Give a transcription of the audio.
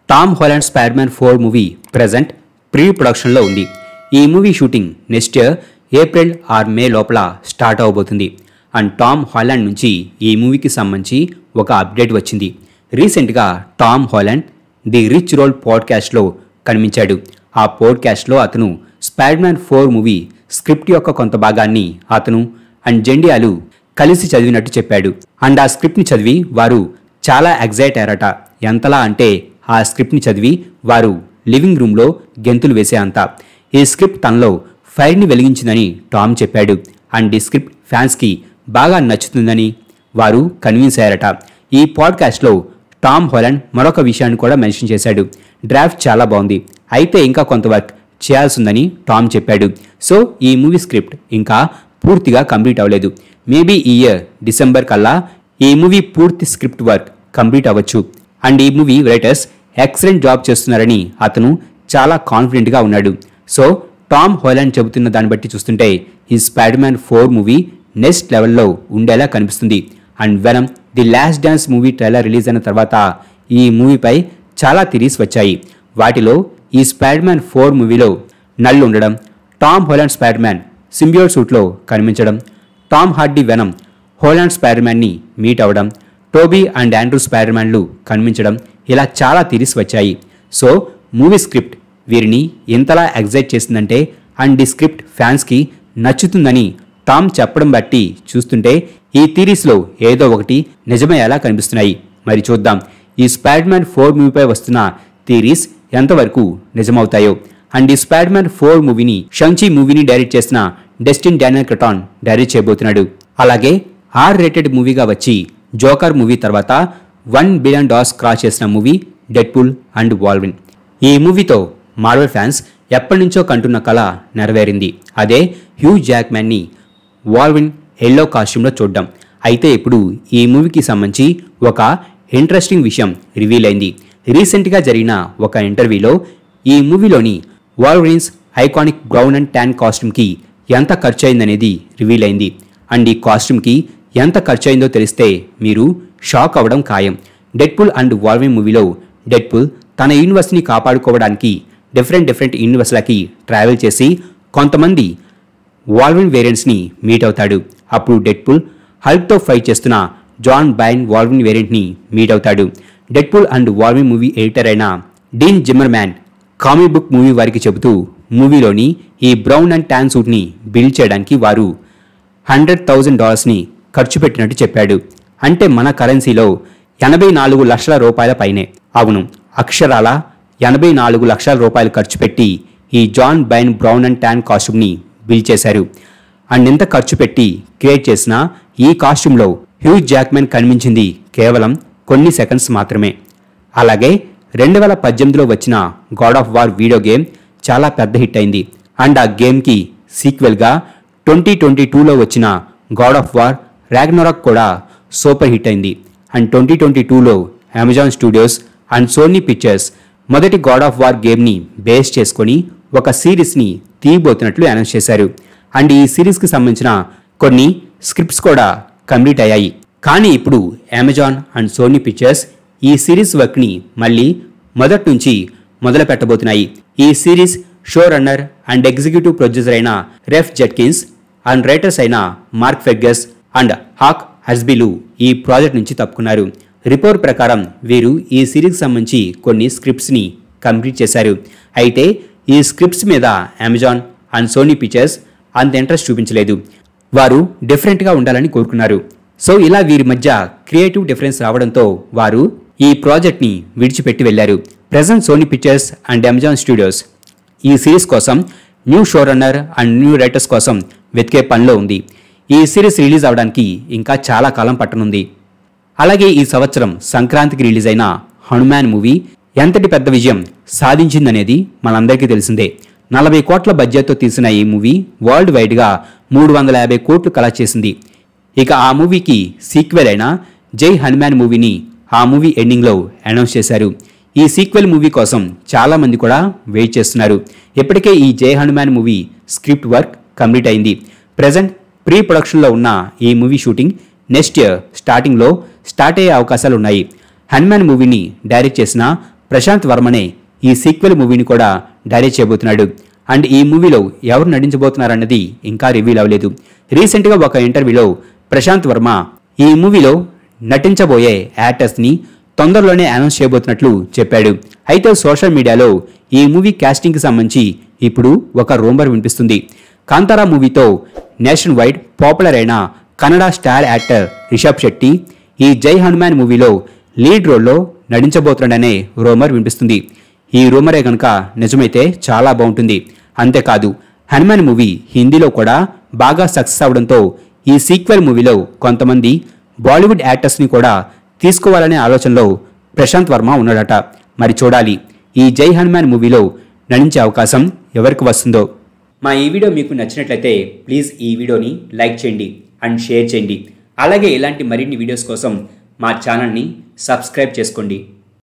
Tom Holland Spider Man four movie present pre ప్రొడక్షన్లో ఉంది ఈ movie shooting next year April or May లోపల start అవబోతుంది and Tom Holland నుంచి ఈ మూవీకి సంబంధించి ఒక అప్డేట్ వచ్చింది రీసెంట్గా Tom Holland the Rich Roll పాడ్కాస్ట్లో కనిపించాడు ఆ పాడ్కాస్ట్లో అతను Spider Man four movie script యొక్క కొంత భాగాన్ని అతను అండ్ జెండియాలు కలిసి చదివినట్టు చెప్పాడు అండ్ ఆ స్క్రిప్ట్ని చదివి వారు చాలా ఎగ్జైట్ అయ్యారట ఎంతలా అంటే ఆ స్క్రిప్ట్ని చదివి వారు లివింగ్ రూమ్లో గెంతులు వేసే అంత ఈ స్క్రిప్ట్ తనలో ఫైర్ని వెలిగించిందని టామ్ చెప్పాడు అండ్ ఈ స్క్రిప్ట్ ఫ్యాన్స్కి బాగా నచ్చుతుందని వారు కన్విన్స్ అయ్యారట ఈ పాడ్కాస్ట్లో టామ్ హోలండ్ మరొక విషయాన్ని కూడా మెన్షన్ చేశాడు డ్రాఫ్ట్ చాలా బాగుంది అయితే ఇంకా కొంత వర్క్ చేయాల్సిందని టామ్ చెప్పాడు సో ఈ మూవీ స్క్రిప్ట్ ఇంకా పూర్తిగా కంప్లీట్ అవ్వలేదు మేబీ ఈ ఇయర్ డిసెంబర్ కల్లా ఈ మూవీ పూర్తి స్క్రిప్ట్ వర్క్ కంప్లీట్ అవ్వచ్చు అండ్ ఈ మూవీ రైటర్స్ ఎక్సలెంట్ జాబ్ చేస్తున్నారని అతను చాలా కాన్ఫిడెంట్గా ఉన్నాడు సో టామ్ హోలాండ్ చెబుతున్న దాన్ని బట్టి చూస్తుంటే ఈ Spider Man four movie next లెవెల్లో ఉండేలా కనిపిస్తుంది and Venom the Last Dance movie trailer release అయిన తర్వాత ఈ మూవీపై చాలా థిరీస్ వచ్చాయి వాటిలో ఈ స్పైడర్ మ్యాన్ ఫోర్ మూవీలో నల్లు ఉండడం Tom Holland Spider Man symbiote సూట్లో కనిపించడం Tom Hardy Venom Holland Spider మ్యాన్ని మీట్ అవ్వడం టోబీ అండ్ ఆండ్రూ స్పైడర్ మ్యాన్లు కనిపించడం ఇలా చాలా థిరీస్ వచ్చాయి సో మూవీ స్క్రిప్ట్ వీరిని ఎంతలా ఎగ్జైట్ చేసిందంటే అండ్ ఈ స్క్రిప్ట్ ఫ్యాన్స్కి నచ్చుతుందని టామ్ చెప్పడం బట్టి చూస్తుంటే ఈ థీరీస్లో ఏదో ఒకటి నిజమయ్యేలా కనిపిస్తున్నాయి మరి చూద్దాం ఈ స్పైడర్ మ్యాన్ ఫోర్ మూవీపై వస్తున్న థీరీస్ ఎంతవరకు నిజమవుతాయో అండ్ ఈ స్పైడర్ మ్యాన్ ఫోర్ మూవీని షంచి మూవీని డైరెక్ట్ చేసిన డెస్టిన్ డానియల్ క్రటాన్ డైరెక్ట్ చేయబోతున్నాడు అలాగే ఆర్ రేటెడ్ మూవీగా వచ్చి జోకర్ మూవీ తర్వాత వన్ బిలియన్ డాలర్స్ క్రాస్ చేసిన మూవీ డెడ్పుల్ అండ్ వాల్విన్ ఈ మూవీతో మార్వెల్ ఫ్యాన్స్ ఎప్పటి నుంచో కంటున్న కళ నెరవేరింది అదే హ్యూ జాక్మ్యాన్ని వాల్విన్ ఎల్లో కాస్ట్యూమ్లో చూడ్డం అయితే ఇప్పుడు ఈ మూవీకి సంబంధించి ఒక ఇంట్రెస్టింగ్ విషయం రివీల్ అయింది రీసెంట్గా జరిగిన ఒక ఇంటర్వ్యూలో ఈ మూవీలోని Wolverine's iconic brown and tan కాస్ట్యూమ్కి ఎంత ఖర్చు అయిందనేది రివీల్ అయింది అండ్ ఈ కాస్ట్యూమ్కి ఎంత ఖర్చు అయిందో తెలిస్తే మీరు షాక్ అవ్వడం ఖాయం డెడ్పుల్ అండ్ వాల్విన్ మూవీలో డెడ్పుల్ తన యూనివర్స్ని కాపాడుకోవడానికి డిఫరెంట్ డిఫరెంట్ యూనివర్స్లకి ట్రావెల్ చేసి కొంతమంది వాల్విన్ వేరియంట్స్ని మీట్ అవుతాడు అప్పుడు డెడ్పుల్ హల్క్తో ఫైట్ చేస్తున్న జాన్ బైన్ వాల్విన్ వేరియంట్ని మీట్ అవుతాడు Deadpool and Wolverine movie editor అయిన Dean Zimmerman comic book movie వారికి చెబుతూ మూవీలోని ఈ బ్రౌన్ అండ్ ట్యాన్ సూట్ని బిల్డ్ చేయడానికి వారు హండ్రెడ్ థౌజండ్ డాలర్స్ని ఖర్చు పెట్టినట్టు చెప్పాడు అంటే మన కరెన్సీలో ఎనభై నాలుగు లక్షల రూపాయల పైనే అవును అక్షరాల ఎనభై నాలుగు లక్షల రూపాయలు ఖర్చు పెట్టి ఈ John Byrne brown and tan కాస్ట్యూమ్ని బిల్డ్ చేశారు అండ్ ఎంత ఖర్చు పెట్టి క్రియేట్ చేసిన ఈ కాస్ట్యూమ్లో హ్యూజ్ జాక్మెన్ కనిపించింది కేవలం కొన్ని సెకండ్స్ మాత్రమే అలాగే రెండు వేల పద్దెనిమిదిలో వచ్చిన God of War video game చాలా పెద్ద హిట్ అయింది అండ్ ఆ గేమ్కి సీక్వెల్గా ట్వంటీ ట్వంటీ టూలో వచ్చిన గాడ్ ఆఫ్ వార్ ర్యాగ్నోరాక్ కూడా సూపర్ హిట్ అయింది అండ్ ట్వంటీ ట్వంటీ టూలో Amazon Studios and Sony Pictures మొదటి గాడ్ ఆఫ్ వార్ గేమ్ని బేస్ చేసుకొని ఒక సిరీస్ని తీయబోతున్నట్లు అనౌన్స్ చేశారు అండ్ ఈ సిరీస్కి సంబంధించిన కొన్ని స్క్రిప్ట్స్ కూడా కంప్లీట్ అయ్యాయి కానీ ఇప్పుడు అమెజాన్ అండ్ సోనీ పిక్చర్స్ ఈ సిరీస్ వర్క్ని మళ్ళీ మొదటి నుంచి మొదలు పెట్టబోతున్నాయి ఈ series show runner and executive producer అయిన రెఫ్ జెట్కిన్స్ అండ్ రైటర్స్ అయిన మార్క్ ఫెగ్గస్ అండ్ హాక్ హస్బిలు ఈ ప్రాజెక్ట్ నుంచి తప్పుకున్నారు రిపోర్ట్ ప్రకారం వీరు ఈ సిరీస్కి సంబంధించి కొన్ని స్క్రిప్ట్స్ని కంప్లీట్ చేశారు అయితే ఈ స్క్రిప్ట్స్ మీద అమెజాన్ అండ్ సోనీ పిక్చర్స్ అంత ఇంట్రెస్ట్ చూపించలేదు వారు డిఫరెంట్గా ఉండాలని కోరుకున్నారు సో ఇలా వీరి మధ్య క్రియేటివ్ డిఫరెన్స్ రావడంతో వారు ఈ ప్రాజెక్ట్ని విడిచిపెట్టి వెళ్లారు present Sony Pictures and Amazon Studios ఈ సిరీస్ కోసం new show runner and new writers కోసం వెతికే పనిలో ఉంది ఈ సిరీస్ రిలీజ్ అవడానికి ఇంకా చాలా కాలం పట్టనుంది అలాగే ఈ సంవత్సరం సంక్రాంతికి రిలీజ్ అయిన హనుమాన్ మూవీ ఎంతటి పెద్ద విజయం సాధించిందనేది మనందరికీ తెలిసిందే నలభై కోట్ల బడ్జెట్తో తీసిన ఈ మూవీ వరల్డ్ వైడ్గా మూడు వందల యాభై కోట్లు కలెక్ట్ చేసింది ఇక ఆ మూవీకి సీక్వెల్ అయిన జై హనుమాన్ మూవీని ఆ మూవీ ఎండింగ్లో అనౌన్స్ చేశారు ఈ సీక్వెల్ మూవీ కోసం చాలా మంది కూడా వెయిట్ చేస్తున్నారు ఇప్పటికే ఈ Jai Hanuman movie script work complete అయింది ప్రజెంట్ ప్రీ ప్రొడక్షన్లో ఉన్న ఈ మూవీ షూటింగ్ నెక్స్ట్ ఇయర్ స్టార్టింగ్లో స్టార్ట్ అయ్యే అవకాశాలు ఉన్నాయి హనుమాన్ మూవీని డైరెక్ట్ చేసిన ప్రశాంత్ వర్మనే ఈ సీక్వెల్ మూవీని కూడా డైరెక్ట్ చేయబోతున్నాడు అండ్ ఈ మూవీలో ఎవరు నటించబోతున్నారన్నది ఇంకా రివీల్ అవ్వలేదు రీసెంట్గా ఒక ఇంటర్వ్యూలో ప్రశాంత్ వర్మ ఈ మూవీలో నటించబోయే యాక్టర్స్ని తొందరలోనే అనౌన్స్ చేయబోతున్నట్లు చెప్పాడు అయితే సోషల్ మీడియాలో ఈ మూవీ కాస్టింగ్కి సంబంధించి ఇప్పుడు ఒక రూమర్ వినిపిస్తుంది కాంతారా మూవీతో నేషన్ వైడ్ పాపులర్ అయిన కన్నడ స్టార్ యాక్టర్ రిషబ్ శెట్టి ఈ జై హనుమాన్ మూవీలో లీడ్ రోల్లో నటించబోతున్నాడనే రూమర్ వినిపిస్తుంది ఈ రూమరే కనుక నిజమైతే చాలా బాగుంటుంది అంతేకాదు హనుమాన్ మూవీ హిందీలో కూడా బాగా సక్సెస్ అవడంతో ఈ సీక్వెల్ మూవీలో కొంతమంది బాలీవుడ్ యాక్టర్స్ని కూడా తీసుకోవాలనే ఆలోచనలో ప్రశాంత్ వర్మ ఉన్నాడట మరి చూడాలి ఈ జై హనుమాన్ మూవీలో నటించే అవకాశం ఎవరికి వస్తుందో మా ఈ వీడియో మీకు నచ్చినట్లయితే ప్లీజ్ ఈ వీడియోని లైక్ చేయండి అండ్ షేర్ చేయండి అలాగే ఇలాంటి మరిన్ని వీడియోస్ కోసం మా ఛానల్ని సబ్స్క్రైబ్ చేసుకోండి